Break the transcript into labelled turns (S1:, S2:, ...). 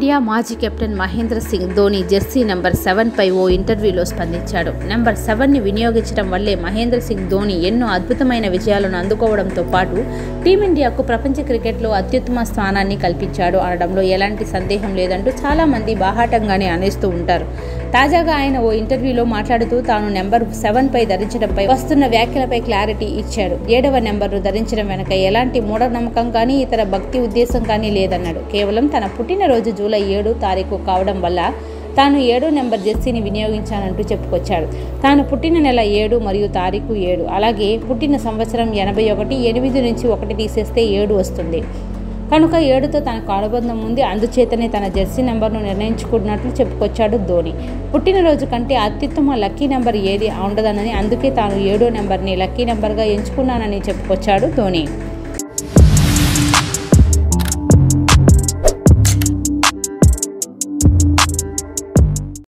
S1: team India మాజీ captain Mahendra Singh Dhoni jersey number సెవెన్పై ఓ ఇంటర్వ్యూలో స్పందించాడు నెంబర్ సెవెన్ని వినియోగించడం వల్లే మహేంద్ర సింగ్ ధోని ఎన్నో అద్భుతమైన విజయాలను అందుకోవడంతో పాటు టీమిండియాకు ప్రపంచ క్రికెట్లో అత్యుత్తమ స్థానాన్ని కల్పించాడు అనడంలో ఎలాంటి సందేహం లేదంటూ చాలామంది బాహాటంగానే అనేస్తూ ఉంటారు తాజాగా ఆయన ఓ ఇంటర్వ్యూలో మాట్లాడుతూ తాను నెంబర్ సెవెన్పై ధరించడంపై వస్తున్న వ్యాఖ్యలపై క్లారిటీ ఇచ్చాడు ఏడవ నెంబర్ను ధరించడం వెనక ఎలాంటి మూఢనమ్మకం కానీ ఇతర భక్తి ఉద్దేశం కానీ లేదన్నాడు కేవలం తన పుట్టినరోజు జూలై ఏడు తారీఖు కావడం వల్ల తాను ఏడో నెంబర్ జెర్సీని వినియోగించానంటూ చెప్పుకొచ్చాడు తాను పుట్టిన నెల ఏడు మరియు తారీఖు ఏడు అలాగే పుట్టిన సంవత్సరం ఎనభై ఒకటి ఎనిమిది నుంచి ఒకటి తీసేస్తే ఏడు వస్తుంది కనుక ఏడుతో తనకు అనుబంధం ఉంది అందుచేతనే తన జెర్సీ నెంబర్ను నిర్ణయించుకున్నట్లు చెప్పుకొచ్చాడు ధోని పుట్టినరోజు కంటే అత్యుత్తమ లక్కీ నెంబర్ ఏది ఉండదనని అందుకే తాను ఏడో నెంబర్ని లక్కీ నెంబర్గా ఎంచుకున్నానని చెప్పుకొచ్చాడు ధోని